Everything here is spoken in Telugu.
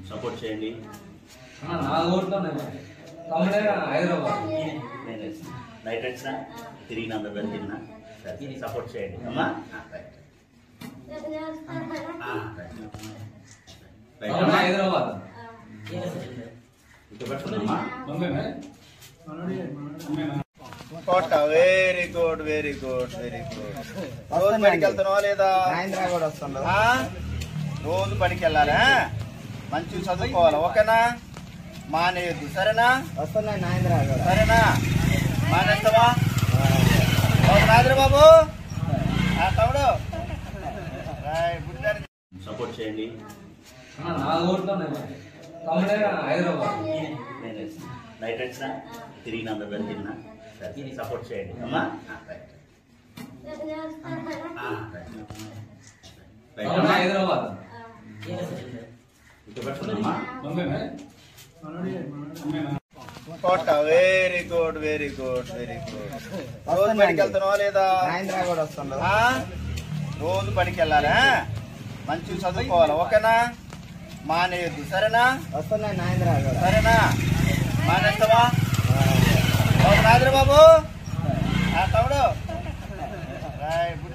సపోర్ట్ చేయండి నా ఊర్లో తమ్ముడే హైదరాబాద్ నేను నైట్ రైట్స్నా తిరిగిన అందరు తిన్నా సరే సపోర్ట్ చేయండి అమ్మా ఆ, రైట్. ఆ, రైట్. రైట్ తమ్ముడే అమ్మా. హైదరాబాద్ ఇక్కడ పెట్టుకోండమ్మా. కోట very good very good very good రోజు పనికి వెళ్తున్నావా లేదా సాయంత్రం కూడా వస్తుండదు ఆ? రోజు పనికి వెళ్ళాలా మంచిగా చదువుకోవాలి ఓకేనా మానేయద్దు సరేనా వస్తున్నాయి నాయంద్ర కూడా సరేనా మానేస్తావా బాబు నాదిరి బాబు ఆ, తమ్ముడు రాయ్, బుడ్డాడి. సపోర్ట్ చేయండి నా ఊర్లో తమ్ముడే హైదరాబాద్ నేను నైట్ రైట్స్నా తిరిగిన అందరు తిన్నా సరే సపోర్ట్ చేయండి అమ్మా ఆ, రైట్. ఆ, రైట్. రైట్ తమ్ముడే అమ్మా. హైదరాబాద్ ఇక్కడ పెట్టుకోండమ్మా. కోట very good very good very good రోజు పనికి వెళ్తున్నావా లేదా సాయంత్రం కూడా వస్తుండదు ఆ? రోజు పనికి వెళ్ళాలా మంచిగా చదువుకోవాలి ఓకేనా మానేయద్దు సరేనా వస్తున్నాయి నాయంద్ర కూడా సరేనా మానేస్తావా బాబు నాదిరి బాబు ఆ, తమ్ముడు రాయ్,